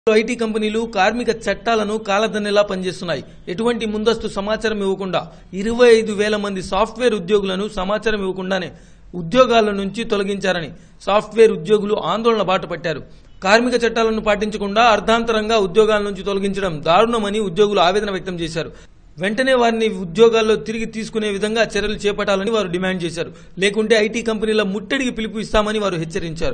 IT కంపెనీలు కార్మిక చట్టాలను కాలదన్నెలా పనిచేస్తున్నాయి ఎటువంటి ముందస్తు సమాచారం ఇవ్వకుండా ఇరవై ఐదు వేల మంది సాఫ్ట్వేర్ ఉద్యోగులను సమాచారం ఇవ్వకుండానే ఉద్యోగాల నుంచి తొలగించారని సాఫ్ట్వేర్ ఉద్యోగులు ఆందోళన బాట పట్టారు కార్మిక చట్టాలను పాటించకుండా అర్ధాంతరంగా ఉద్యోగాల నుంచి తొలగించడం దారుణమని ఉద్యోగులు ఆవేదన వ్యక్తం చేశారు వెంటనే వారిని ఉద్యోగాల్లో తిరిగి తీసుకునే విధంగా చర్యలు చేపట్టాలని వారు డిమాండ్ చేశారు లేకుంటే ఐటీ కంపెనీల ముట్టడికి పిలుపు ఇస్తామని వారు హెచ్చరించారు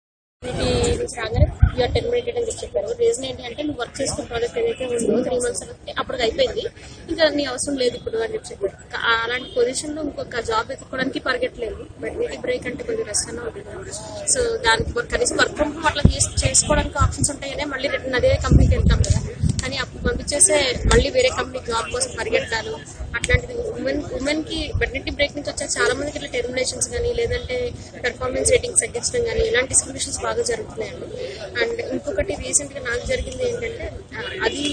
మీకు రాగానే యూఆర్ టెర్మినేటెడ్ అని చెప్పి చెప్పారు రీజన్ ఏంటి అంటే నువ్వు వర్క్ చేసుకున్న ప్రాజెక్ట్ ఏదైతే ఉందో త్రీ మంత్స్ అప్పటికి అయిపోయింది ఇంకా నీ అవసరం లేదు ఇప్పుడు అని చెప్పి చెప్పారు కా- అలాంటి పొజిషన్ లో ఇంకొక జాబ్ ఎత్తుకోవడానికి పరిగెట్టలేదు బట్ బ్రేక్ అంటే కొంచెం రెస్ట్ అన్న ఉంటుంది సో దానికి వర్క్ కనీసం వర్క్ ఫ్రమ్ హోమ్ అట్లా చేస్- చేసుకోవడానికి ఆప్షన్స్ ఉంటాయనే మళ్ళీ రిటర్న్ అదే కంపెనీకి వెళ్తాం కదా కానీ అప్పుడు పంపించేసే మళ్ళీ వేరే కంపెనీ జాబ్ కోసం పరిగెట్టాలు అట్లాంటిది ఉమెన్ ఉమెన్ కి బెటర్నిటీ బ్రేక్ నుంచి వచ్చే చాలా మందికి ఇట్లా టెర్మినేషన్స్ కానీ లేదంటే పెర్ఫార్మెన్స్ రేటింగ్స్ తగ్గించడం కానీ ఇలాంటి డిస్క్రిమినేషన్స్ బాగా జరుగుతున్నాయండి అండ్ ఇంకొకటి రీసెంట్ గా నాకు జరిగింది ఏంటంటే ఆ, అది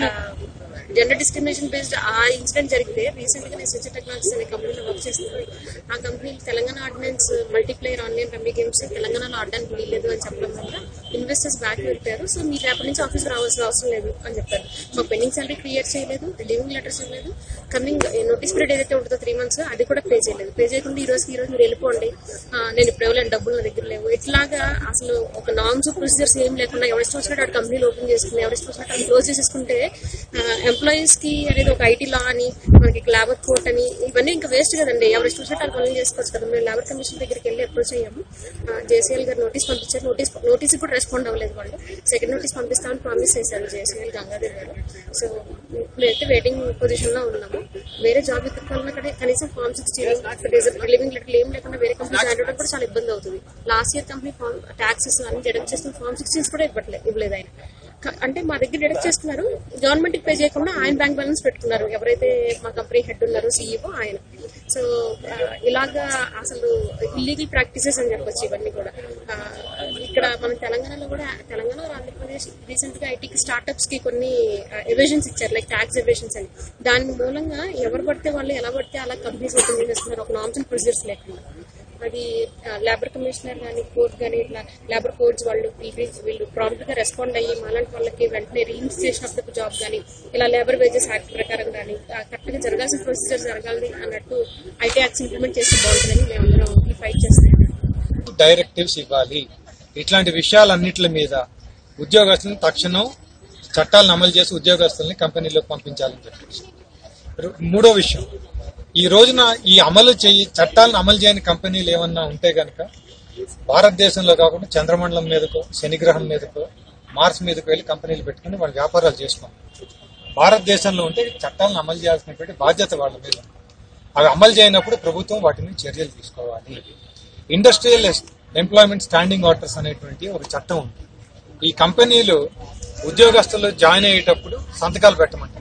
జెండర్ డిస్క్రిమినేషన్ బేస్డ్ ఆ ఇన్సిడెంట్ జరిగితే రీసెంట్ గా నేను సిచి టెక్నాలజీస్ అనే కంపెనీలో వర్క్ చేస్తున్నాను ఆ company Telangana ordinance multiplayer online rummy games తెలంగాణలో ఆడడానికి వీల్లేదు అని చెప్పడం వల్ల ఇన్వెస్టర్స్ బ్యాక్ వెళ్ళిపోయారు సో మీరు రేపటి నుంచి ఆఫీస్ రావాల్సిన అవసరం లేదు అని చెప్పారు మా పెండింగ్ సాలరీ క్లియర్ చేయలేదు లీవింగ్ లెటర్స్ ఇవ్వలేదు కమింగ్ నోటీస్ పీరియడ్ ఏదైతే ఉంటుందో త్రీ మంత్స్ అది కూడా పే చేయలేదు పే చేయకుండా ఈ రోజుకి ఈ రోజు మీరు వెళ్ళిపోండి ఆ, నేను ఇప్పుడు ఇవ్వలేను డబ్బులు నా దగ్గర లేవు ఇట్లాగా అసలు ఒక నామ్స్ ప్రొసీజర్స్ ఏం లేకుండా ఎవరిష్టం వచ్చినట్టు అటు కంపెనీలు ఓపెన్ చేసుకుని ఎవరిష్టం వచ్చినట్టు అది క్లోజ్ చేసేసుకుంటే ఎంప్లాయీస్ కి అనేది ఒక ఐటీ లా అని మనకి లేబర్ కోర్ట్ అని ఇవన్నీ ఇంకా వేస్ట్ కదండి ఎవరిష్టం వచ్చినట్టు అది పనులు చేసుకోవచ్చు కదా మేము లేబర్ కమిషన్ దగ్గరికి వెళ్ళి అప్రోచ్ అయ్యాము జేసీఎల్ గారు నోటీస్ పంపించారు నోటీస్ నోటీస్ కూడా రెస్పాండ్ అవ్వలేదు వాళ్ళు సెకండ్ నోటీస్ పంపిస్తామని ప్రామిస్ చేశారు జేసీఎల్ గంగాధర్ గారు సో ఇప్పుడైతే వెయిటింగ్ పొజిషన్ లో ఉన్నాము వేరే జాబ్ ఎత్తుకోవాలన్నా కూడా కనీసం ఫార్మ్ సిక్స్టీన్ లివింగ్ లెటర్ ఏం లేకుండా వేరే కంపెనీ జాయిన్ అవ్వడం కూడా చాలా ఇబ్బంది అవుతుంది last year company form taxes అన్ని డిడక్ట్ చేస్తున్న ఫార్మ్ సిక్స్టీన్స్ కూడా ఇవ్వట్లేదు ఇవ్వలేదు ఆయన క- అంటే మా దగ్గర డిడక్ట్ చేస్తున్నారు గవర్నమెంట్ కి పే చేయకుండా ఆయన బ్యాంక్ బ్యాలెన్స్ పెట్టుకున్నారు ఎవరైతే మా కంపెనీ హెడ్ ఉన్నారో సీఈఓ ఆయన సో ఆ, ఇలాగా అసలు ఇల్లీగల్ ప్రాక్టీసెస్ అని చెప్పొచ్చు ఇవన్నీ కూడా ఆ, ఇక్కడ మన తెలంగాణలో కూడా తెలంగాణ ఆంధ్రప్రదేశ్ రీసెంట్ గా ఐటీకి స్టార్ట్అప్స్ కి కొన్ని ఎవేషన్స్ ఇచ్చారు లైక్ ట్యాక్స్ ఎవేషన్స్ అని దాని మూలంగా ఎవరు పడితే వాళ్ళు ఎలా పడితే అలా కంపెనీస్ ఓపెన్ చేసేస్తున్నారు ఒక నామ్స్ అండ్ ప్రొసీజర్స్ లేకుండా అది లేబర్ కమిషనర్ కానీ కోర్ట్ కానీ ఇట్లా లేబర్ కోర్ట్స్ వాళ్ళు వీళ్ళు- వీళ్ళు ప్రాంప్ట్ గా రెస్పాండ్ అయ్యి మాలాంటి వాళ్ళకి వెంటనే రీఇన్స్టేషన్ ఆఫ్ ద జాబ్ కానీ ఇలా లేబర్ వేజెస్ యాక్ట్ ప్రకారం కానీ కరెక్ట్ గా జరగాల్సిన ప్రొసీజర్ జరగాలి అన్నట్టు ఐటీ యాక్ట్స్ ఇంప్లిమెంట్ చేస్తే బాగుంటుందని మేమందరం ఈ ఫైట్ చేస్తున్నాం డైరెక్టివ్స్ ఇవ్వాలి ఇట్లాంటి విషయాలన్నిటి మీద ఉద్యోగస్తులను తక్షణం చట్టాలను అమలు చేసి ఉద్యోగస్తుల్ని కంపెనీలోకి పంపించాలని చెప్పేసి రు- మూడో విషయం ఈ రోజున ఈ అమలు చేయి చట్టాలను అమలు చేయని కంపెనీలు ఏమన్నా ఉంటే గనక భారతదేశంలో కాకుండా చంద్రమండలం మీదకో శనిగ్రహం మీదకో మార్స్ మీదకో వెళ్ళి కంపెనీలు పెట్టుకుని వాళ్ళు వ్యాపారాలు చేసుకోండి భారతదేశంలో ఉంటే చట్టాలను అమలు చేయాల్సినటువంటి బాధ్యత వాళ్ళ మీద ఉంది. అవి అమలు చేయనప్పుడు ప్రభుత్వం వాటిని చర్యలు తీసుకోవాలి ఇండస్ట్రియల్ ఎంప్లాయ్మెంట్ స్టాండింగ్ ఆర్డర్స్ అనేటువంటి ఒక చట్టం ఉంది ఈ కంపెనీలు ఉద్యోగస్తులు జాయిన్ అయ్యేటప్పుడు సంతకాలు పెట్టమంటారు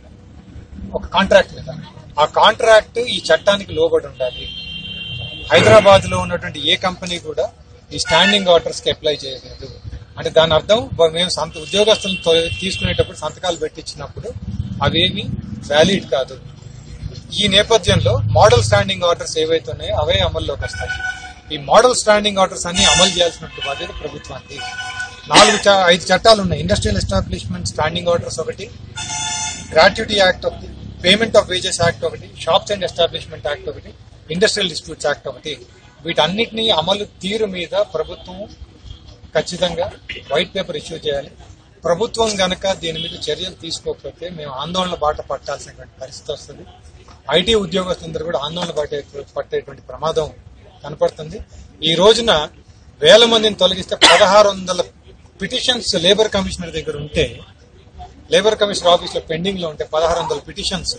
ఒక కాంట్రాక్ట్ మీద ఆ కాంట్రాక్ట్ ఈ చట్టానికి లోబడి ఉండాలి హైదరాబాద్ లో ఉన్నటువంటి ఏ కంపెనీ కూడా ఈ స్టాండింగ్ ఆర్డర్స్ కి అప్లై చేయలేదు అంటే దాని అర్థం బ- మేము సంత ఉద్యోగస్తులను తొ- తీసుకునేటప్పుడు సంతకాలు పెట్టించినప్పుడు అవేవి వ్యాలిడ్ కాదు ఈ నేపథ్యంలో మోడల్ స్టాండింగ్ ఆర్డర్స్ ఏవైతే ఉన్నాయో అవే అమల్లోకి వస్తాయి ఈ మోడల్ స్టాండింగ్ ఆర్డర్స్ అన్ని అమలు చేయాల్సిన బాధ్యత ప్రభుత్వానికి నాలుగు చ- ఐదు చట్టాలు ఉన్నాయి ఇండస్ట్రియల్ ఎస్టాబ్లిష్మెంట్ స్టాండింగ్ ఆర్డర్స్ ఒకటి గ్రాట్యుటీ యాక్ట్ ఒకటి పేమెంట్ ఆఫ్ వేజెస్ యాక్ట్ ఒకటి షాప్స్ అండ్ ఎస్టాబ్లిష్మెంట్ యాక్ట్ ఒకటి ఇండస్ట్రియల్ డిస్ప్యూట్స్ యాక్ట్ ఒకటి వీటన్నిటిని అమలు తీరు మీద ప్రభుత్వం ఖచ్చితంగా వైట్ పేపర్ ఇష్యూ చేయాలి ప్రభుత్వం గనక దీని మీద చర్యలు తీసుకోకపోతే మేము ఆందోళన బాట పట్టాల్సినటువంటి పరిస్థితి వస్తుంది ఐటీ ఉద్యోగస్తులందరూ కూడా ఆందోళన పట్టే పట్టేటువంటి ప్రమాదం కనపడుతుంది ఈ రోజున వేల మందిని తొలగిస్తే పదహారు వందల పిటిషన్స్ లేబర్ కమిషనర్ దగ్గర ఉంటే లేబర్ కమిషనర్ ఆఫీస్ లో పెండింగ్ లో ఉంటే పదహారు వందల పిటిషన్స్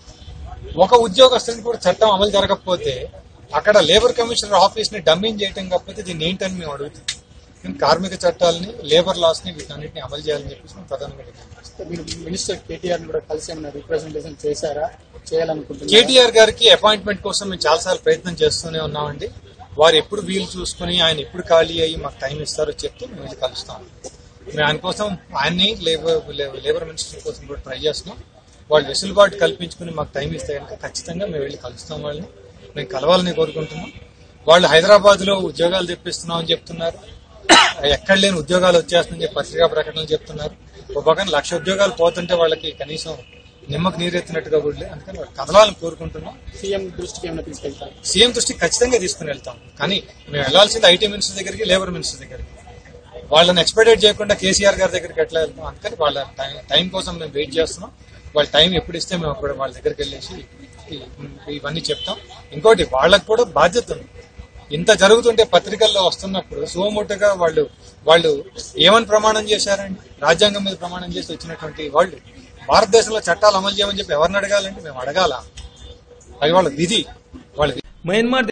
ఒక ఉద్యోగస్తునికి కూడా చట్టం అమలు జరగకపోతే అక్కడ లేబర్ కమిషనర్ ఆఫీస్ ని డమ్మింగ్ చేయటం కాకపోతే దీన్ని ఏంటని మేము అడుగుతాం కానీ కార్మిక చట్టాలని లేబర్ లాస్ ని వీటన్నిటిని అమలు చేయాలని చెప్పేసి మేము ప్రధానంగా డిమాండ్ చేస్తాం. మీరు మినిస్టర్ కేటీఆర్ ని కూడా కలిసి ఏమైనా రిప్రజెంటేషన్ చేశారా చేయాలనుకుంటున్నారు కేటీఆర్ గారికి అపాయింట్మెంట్ కోసం మేము చాలాసార్లు ప్రయత్నం చేస్తూనే ఉన్నామండి వారు ఎప్పుడు వీలు చూసుకుని ఆయన ఎప్పుడు ఖాళీ అయ్యి మాకు టైం ఇస్తారో చెప్తే మేము వెళ్ళి కలుస్తాం మేము ఆయన కోసం ఆయన్ని లేబర్ లేబర్ మినిస్టర్ కోసం కూడా ట్రై చేస్తున్నాం వాళ్ళు వెసులుబాటు కల్పించుకుని మాకు టైం ఇస్తే కనుక ఖచ్చితంగా మేము వెళ్ళి కలుస్తాం వాళ్ళని మేము కలవాలని కోరుకుంటున్నాం వాళ్ళు హైదరాబాద్ లో ఉద్యోగాలు తెప్పిస్తున్నాం అని చెప్తున్నారు ఎక్కడ లేని ఉద్యోగాలు వచ్చేస్తుందని చెప్పి పత్రికా ప్రకటనలు చెప్తున్నారు ఒక పక్కన లక్ష ఉద్యోగాలు పోతుంటే వాళ్ళకి కనీసం నిమ్మకు నీరెత్తినట్టుగా కూడా లేదు అందుకని వాళ్ళు కదలాలని కోరుకుంటున్నాం సీఎం దృష్టికి ఏమైనా తీసుకెళ్తారు సీఎం దృష్టికి ఖచ్చితంగా తీసుకుని వెళ్తాం కానీ మేము వెళ్లాల్సింది ఐటీ మినిస్టర్ దగ్గరికి లేబర్ మినిస్టర్ దగ్గరికి వాళ్ళని ఎక్స్పెక్టేట్ చేయకుండా కేసీఆర్ గారి దగ్గరికి ఎట్లా వెళ్తాం అందుకని వాళ్ళ టైం- టైం కోసం మేము వెయిట్ చేస్తున్నాం వాళ్ళ టైం ఎప్పుడు ఇస్తే మేము అప్పుడు వాళ్ళ దగ్గరికి వెళ్ళేసి ఈ- ఇవన్నీ చెప్తాం ఇంకోటి వాళ్ళకు కూడా బాధ్యత ఉంది ఇంత జరుగుతుంటే పత్రికల్లో వస్తున్నప్పుడు సోముట్టుగా వాళ్ళు వాళ్ళు ఏమని ప్రమాణం చేశారండి రాజ్యాంగం మీద ప్రమాణం చేసి వచ్చినటువంటి వాళ్ళు భారతదేశంలో చట్టాలు అమలు చేయమని చెప్పి ఎవరిని అడగాలండి మేము అడగాల అది వాళ్ళ విధి వాళ్ళ మయన్మార్